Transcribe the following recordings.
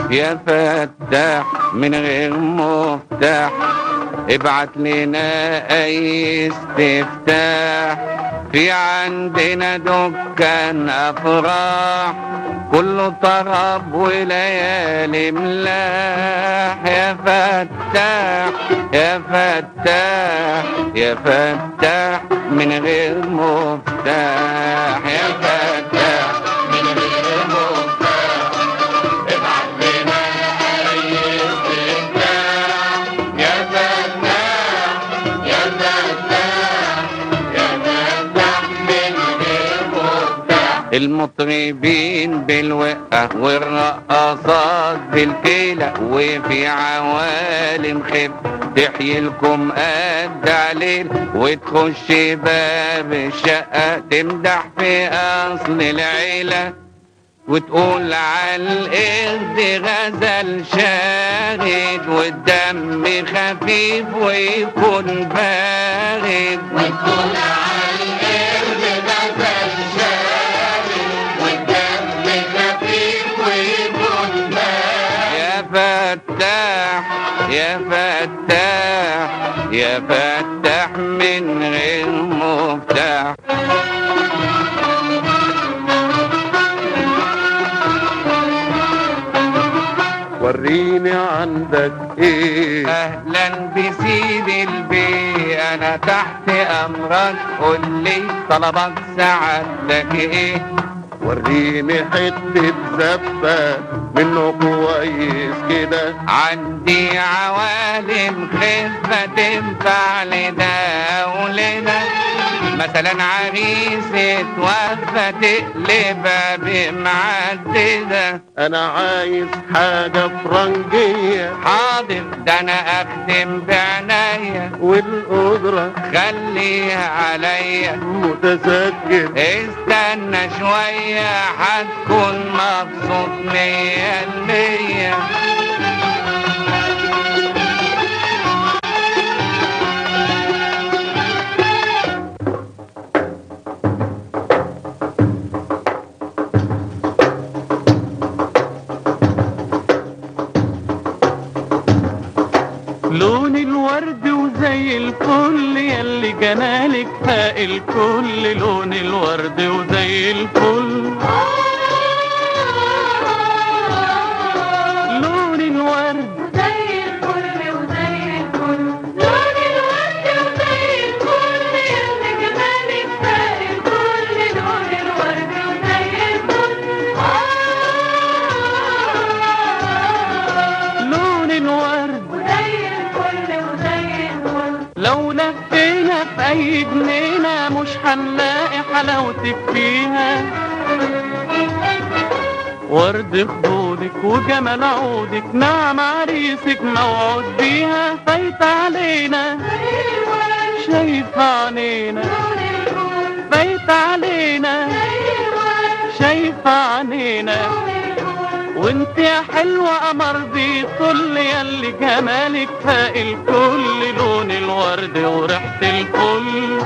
يا فتاح من غير مفتاح ابعت لنا اي استفتاح في عندنا دكان افراح كله طرب وليالي ملاح يا فتاح يا فتاح يا فتاح من غير مفتاح يا فتاح من غير مفتاح ابعت لنا اي استفتاح يا فتاح يا فتاح يا فتاح من غير مفتاح المطربين بالوقة والرقصات بالكيلة وفي عوالم خف تحيي لكم قد عليل وتخش باب الشقة تمدح في أصل العيلة وتقول على القرد غزل شاهد والدم خفيف ويكون بارد وتقول على القرد غزل شاهد والدم خفيف ويكون بارد يا فتاح يا فتاح يا فتاح من غير مفتاح وريني عندك ايه اهلا بسيد البي انا تحت امرك قول لي طلبك سعادتك ايه وريني حتة زبة منه كويس كده عندي عوالم خفة تنفع لده ولده مثلا عريس اتوفى تقلبها بمعدده انا عايز حاجة فرنجية حاضر ده انا اخدم بعناية والقدرة خليها عليا متسكر استنى شوية هتكون مبسوط مية المية لون الورد وزي الفل يلي جمالك فاق الكل لون الورد وزي الفل لون الورد وزي الفل وزي الفل لون الورد وزي الفل يلي جمالك فاق الكل لون الورد وزي الفل لون الورد وزي الفل وزي الفل لو لفينا في اي جنينة مش هنلاقي حلاوتك فيها ورد خدودك وجمال عودك نعم عريسك موعود بيها فايت علينا زي الورد شايفة عينينا لون الفل فايت علينا زي الورد شايفة عينينا لون الفل وانت يا حلوة قمر بيطل ياللي جمالك فاق الكل لون الورد وريحة الفل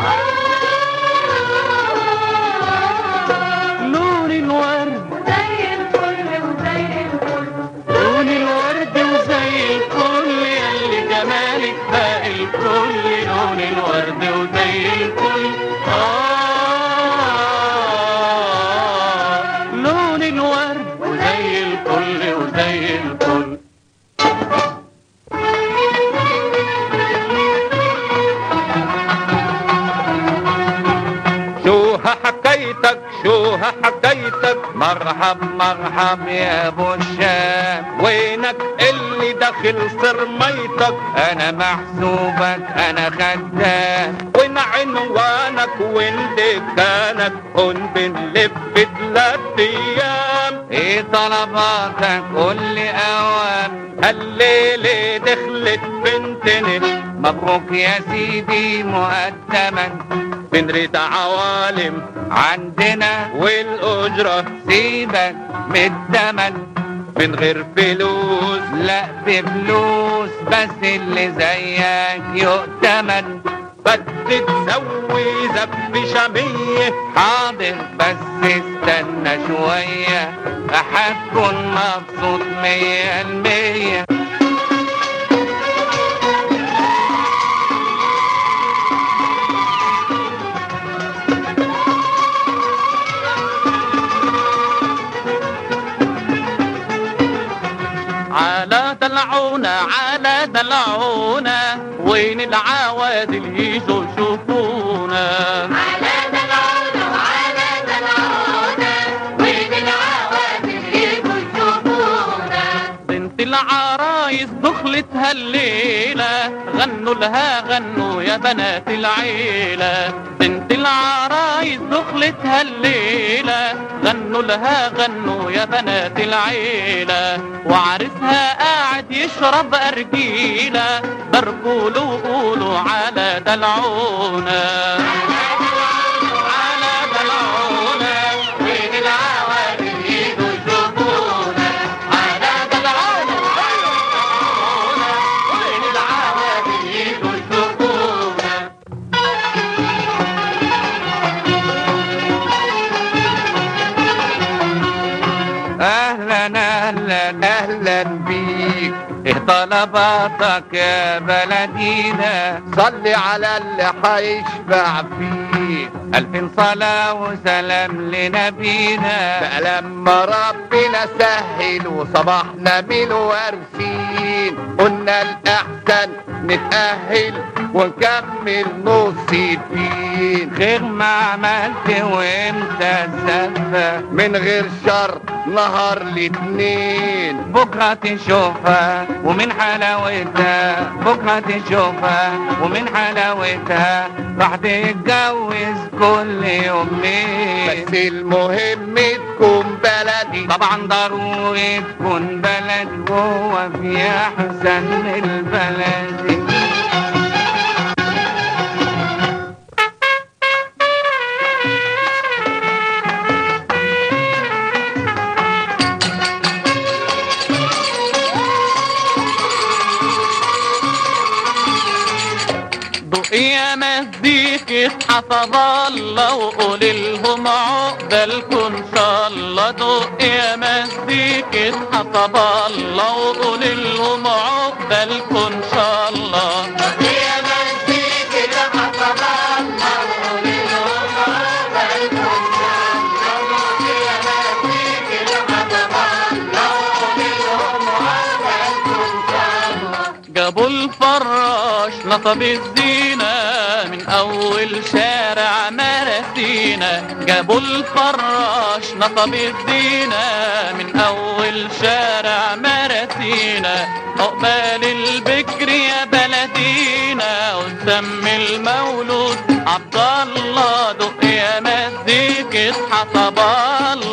لون الورد وزي الفل وزي الفل لون الورد وزي الفل ياللي جمالك فاق الكل لون الورد وزي الفل آه لون الورد وزي الفل وزي الفل شو حكايتك شو حكايتك مرحب مرحب يا ابو الشام وينك اللي داخل صرميتك انا محسوبك انا خدام وين عنوانك وين دكانك هون بنلف تلات ايام ايه طلباتك قول لي اوام الليلة دخلت بنتنا مبروك يا سيدي مقدما بنريد عوالم عندنا والأجرة سيبك من الثمن من غير فلوس لا بفلوس بس اللي زيك يؤتمن بس تسوي زب شامية حاضر بس استنى شوية هتكون مبسوط مية المية على دلعونا على دلعونا وين العوادل يجوا يشوفونا على دلعونا وعلى دلعونا وين العوادل يجوا يشوفونا بنت العرايس دخلت هالليلة غنوا لها غنوا يا بنات العيلة بنت العرايس دخلت هالليلة غنوا لها غنوا يا بنات العيلة وعرسها قاعد يشرب أرجيلة برقولوا قولوا على دلعونا على دلعونا وين العوادل يجوا يشوفونا على دلعونا وين العوادل يجوا يشوفونا اهلا اهلا اهلا بيك ايه طلباتك يا بلدينا صلي على اللي حيشفع فيك الف صلاة وسلام لنبينا بقى لما ربنا سهل وصبحنا من وارثين قلنا الأحسن نتأهل ونكمل نص الدين خير ما عملت وانت السبة من غير شر نهار الاتنين بكرة تشوفها ومن حلاوتها بكرة تشوفها ومن حلاوتها راح تتجوز كل يومين بس المهم تكون بلدي طبعا ضروري تكون بلد وهو في احسن البلد ضوء يا مزيكة حفظ الله وقول لهم عقبالكم ان شاء الله ضوء يا مزيكة حفظ الله وقول لهم عقبالكم ان شاء الله يا مزيكة حفظ الله وقول لهم عقبالكم يا مزيكة حفظ الله وقول لهم عقبالكم جابوا الفراش نصب الزينة من أول شارع مرسينا جابوا الفراش نصب الزينة من أول شارع مرسينا عقبال البكر يا بلدينا وسمي المولود عبد الله دق يا مزيكة حسب الله